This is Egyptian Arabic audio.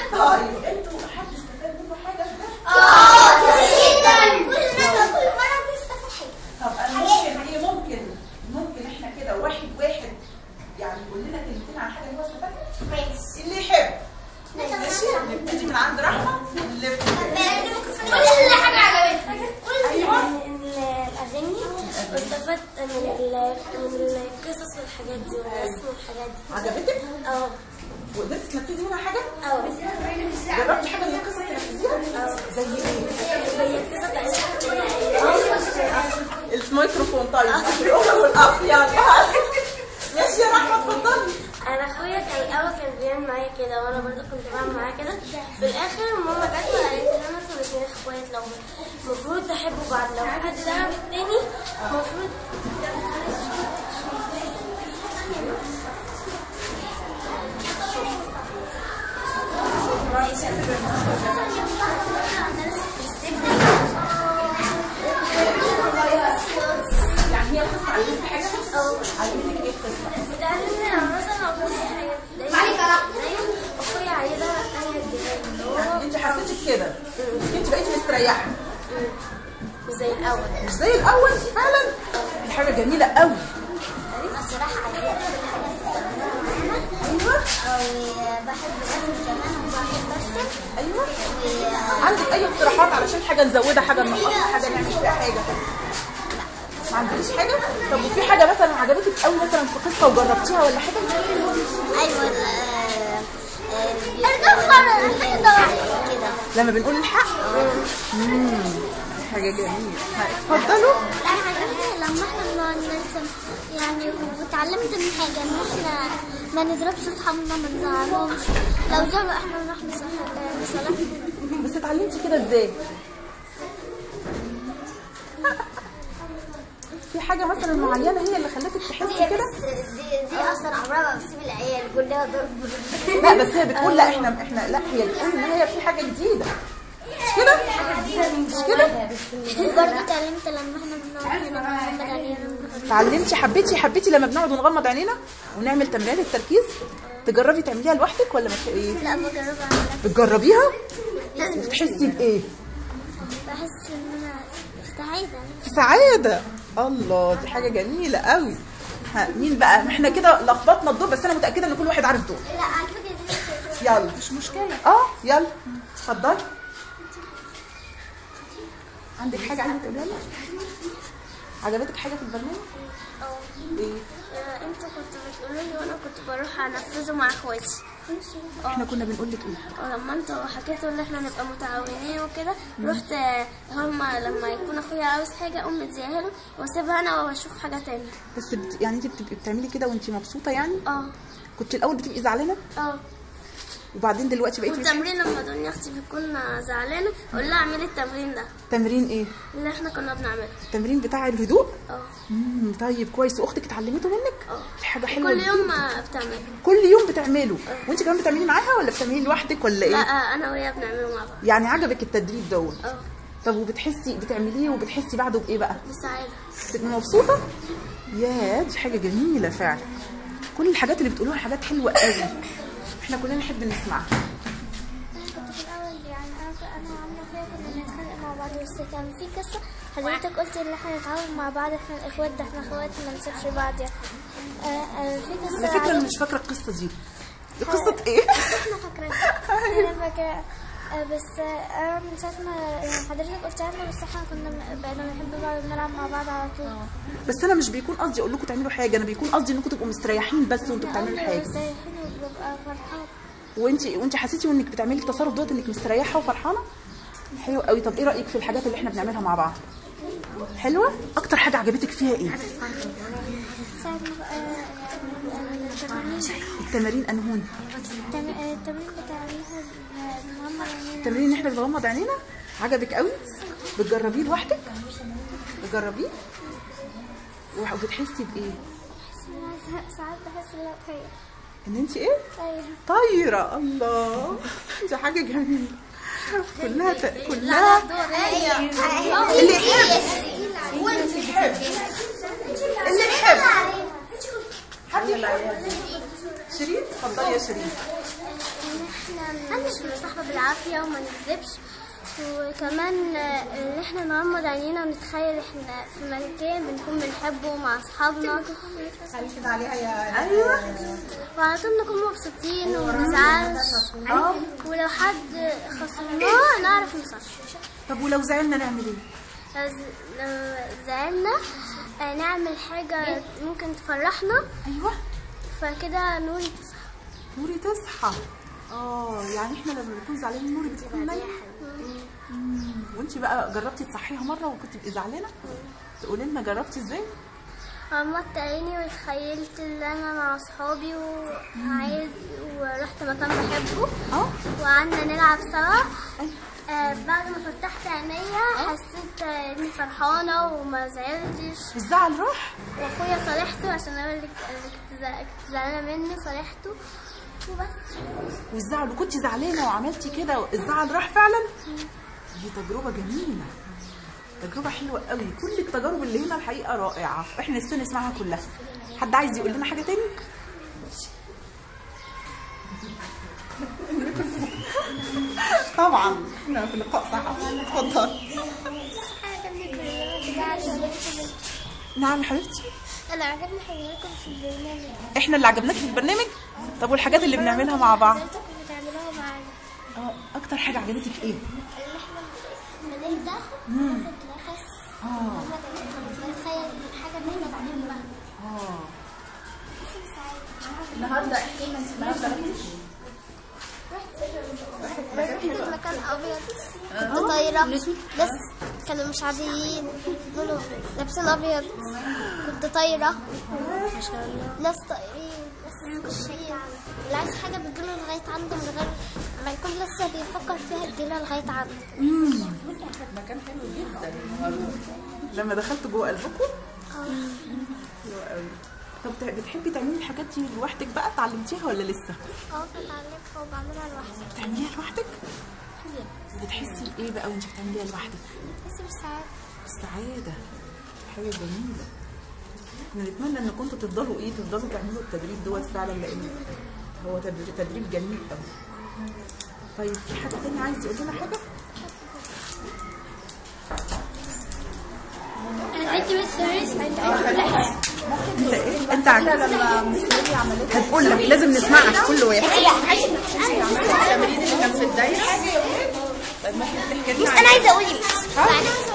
طيب انتوا حد استفاد منه حاجه في ده؟ طب انا ممكن ايه ممكن ممكن احنا كده واحد واحد يعني يقول لنا كلمتين عن حاجه هو استفادها اللي يحب ماشي نبتدي من عند رحمه نلف الأغاني واستفدت من ال- من القصص والحاجات دي والرسم والحاجات دي عجبتك؟ اه وقدرتي تنفذي منها حاجه؟ اه جربتي حاجه من القصه تنفذيها؟ زي ايه؟ هي القصة بتاعت الميكروفون طيب الام والاب يعني ماشي يا رحمه اتفضلي انا اخويا كان الاول كان بيعمل معايا كده وانا برضه كنت بعمل معاه كده في الاخر ماما جت وقالت لنا انتوا الاثنين اخوات لو المفروض تحبوا بعض لو حد ضرب التاني المفروض يعني هي القصه علمتك حاجه؟ علمتك ايه القصه؟ بتعلمني لو مثلا لو كنت حاجه دايما اخويا عايزها التانية اديها له هو يعني انت حسيتي بكده انت بقيتي مستريحه مش زي الاول مش زي الاول فعلا دي حاجه جميله قوي الصراحه عايزاها ايوه بحب الرسم كمان وبحب ارسم ايوه عندك اي اقتراحات علشان حاجه نزودها حاجه ننقصها حاجه نعمل فيها حاجه ما عندكيش حاجه طب وفي حاجه مثلا عجبتك قوي مثلا في قصه وجربتيها ولا حاجه ايوه كده لما بنقول الحق امم حاجه جميله اتفضلوا لا عجبني لما احنا بنقعد نرسم يعني واتعلمت من حاجة ان احنا ما نضربش اصحابنا ما نزعلهمش لو زعلوا احنا نروح نصالح- نصالحهم بس اتعلمتي كده ازاي في حاجه مثلا معينه هي اللي خلتك تحسي كده دي, دي اصلا عمرها ما بتسيب العيال كلها ضرب لا بس هي بتقول لا احنا احنا لا هي بتقول ان هي في حاجه جديده مش كده مش كده برضه اتعلمت لما احنا بنقعد هنا بنغمض علينا اتعلمتي حبيتي حبيتي لما بنقعد ونغمض عينينا ونعمل تمرينات التركيز تجربي تعمليها لوحدك ولا ما ت- ايه لا بجربها على نفسي بتجربيها بتحسي بايه بحس ان انا سعيدة سعاده الله دي حاجه جميله قوي ها مين بقى احنا كده لخبطنا الدور بس انا متاكده ان كل واحد عارف دور لا على فكرة دي يلا مش مشكله اه يلا اتفضلي عندك حاجه عايزه تقولها لي عجبتك حاجه في البرنامج ايه انتوا كنتوا بتقولوا لي وانا كنت بروح انفذه مع اخواتي احنا كنا بنقول لك ايه ولما انتوا حكيتوا ان احنا نبقى متعاونين وكده رحت هما لما يكون اخويا عاوز حاجه اقوم مديها له واسيبها انا واشوف حاجه تانية بس بت... يعني انت بتبقي بتعملي كده وانت مبسوطه يعني اه كنت الاول بتبقي زعلانه اه وبعدين دلوقتي بقيتي والتمرين لما دنيا اختي بتكون زعلانه اقول لها اعملي التمرين ده تمرين ايه اللي احنا كنا بنعمله التمرين بتاع الهدوء اه امم طيب كويس واختك اتعلمته منك اه دي حاجه حلوه كل يوم جداً. ما بتعمل كل يوم بتعمله وانت كمان بتعملي معاها ولا بتعملي لوحدك ولا لا ايه آه، انا وهي بنعمله مع بعض يعني عجبك التدريب دوت اه طب وبتحسي بتعمليه وبتحسي بعده بايه بقى بسعاده بتبقي مبسوطه يا دي حاجه جميله فعلا كل الحاجات اللي بتقولوها حاجات حلوه قوي احنا كلنا نحب نسمعها كنت في الاول يعني انا انا وعمي اخويا كنا بنتخانق مع بعض بس كان في قصه حضرتك قلت ان احنا نتعاون مع بعض احنا الاخوات ده احنا اخوات ما نسيبش بعض يعني آه آه في قصه على فكره انا عجبتني. مش فاكره القصه دي دي قصه ايه احنا فاكراها انا فاكره آه، بس آه، انا من ساعه ما يعني حضرتك قلتها لنا بس احنا كنا بقينا بنحب بعض ونلعب مع بعض على طول بس انا مش بيكون قصدي اقول لكم تعملوا حاجه انا بيكون قصدي انكم تبقوا مستريحين بس وانتوا بتعملوا حاجه مستريحين وببقى فرحان وانت وانت حسيتي وانك بتعملي التصرف دوت انك مستريحه وفرحانه حلو قوي طب ايه رايك في الحاجات اللي احنا بنعملها مع بعض حلوه اكتر حاجه عجبتك فيها ايه ساعة ما بقى يعني التمارين التمارين انهون التم- آه، التمرين بتاعها مهمة يعني التمرين ان احنا بنغمض عينينا عجبك قوي بتجربيه لوحدك بتجربيه وح- وبتحسي بايه ساعات بحس ان انا طايرة ان انت ايه طايرة طايره الله دي حاجه جميله كلها ت... كلها اللي يحب اللي يحب اللي يحب حد يحب شيرين اتفضلي يا شيرين احنا مش نصاحبه بالعافيه وما نكذبش وكمان آه، ان احنا نغمض عينينا ونتخيل احنا في مكان بنكون بنحبه مع اصحابنا خلي كده عليها يا أيوة. وعلى طول نكون مبسوطين وما نزعلش ولو حد خسرناه نعرف نصالحه طب ولو زعلنا نعمل ايه؟ لو ز- لو زعلنا آه، نعمل حاجة ممكن تفرحنا ايوه فكده نقول تصحى نوري تصحى اه يعني احنا لما بنكون زعلانين نوري بتكون نايمه وانت بقى جربتي تصحيها مره وكنت بتبقي زعلانه تقولي لنا جربتي ازاي غمضت عيني وتخيلت ان انا مع اصحابي وعايز ورحت مكان بحبه اه وقعدنا نلعب سوا أيوة. آه بعد ما فتحت عينيا حسيت آه، اني فرحانه وما زعلتش الزعل راح واخويا صالحته عشان انا اللي اللي كنت زع- كنت زعلانه منه صالحته وبس والزعل وكنت زعلانه وعملتي كده الزعل راح فعلا دي تجربه جميله تجربه حلوه قوي كل التجارب اللي هنا الحقيقه رائعه احنا نفسنا نسمعها كلها حد عايز يقول لنا حاجه تاني طبعا احنا في لقاء صحفي اتفضل نعم حبيبتي انا عجبني حضراتكم في البرنامج احنا اللي عجبناك في البرنامج طب والحاجات اللي بنعملها مع بعض حضرتك بتعملوها معانا اه اكتر حاجه عجبتك ايه اللي احنا بنهدى ناخد نفس اه نتخيل حاجه ان احنا بنحبها اه اسم سعيد النهارده احكي لنا انت النهارده رحت مكان ابيض كنت طايره بس كانوا مش عاديين دول لابسين ابيض كنت طايره ناس طايرين ناس ماشيين اللي عايز حاجه بتجيله لغايه عنده من غير ما يكون لسه بيفكر فيها تجيله لغايه عنده مكان حلو جدا لما دخلت جوه قلبكم حلو قوي طب ت- بتحبي تعملي الحاجات دي لوحدك بقى اتعلمتيها ولا لسه اه بتعلمها وبعملها لوحدي بتعمليها لوحدك بتحسي بايه بقى وانت بتعمليها لوحدك بس بالساعات السعاده حاجه جميله احنا نتمنى ان كنتوا تفضلوا ايه تفضلوا تعملوا التدريب دوت فعلا لان هو تدريب, تدريب جميل قوي طيب في حد تاني عايز يقول لنا حاجه انا عندي بس ريس انت ايه انت عارف لما مسؤولي عملتها هتقول لك لازم نسمعك كل واحد التمرين اللي كان في الدايره طيب ممكن تحكي لنا انا عايزه اقول بس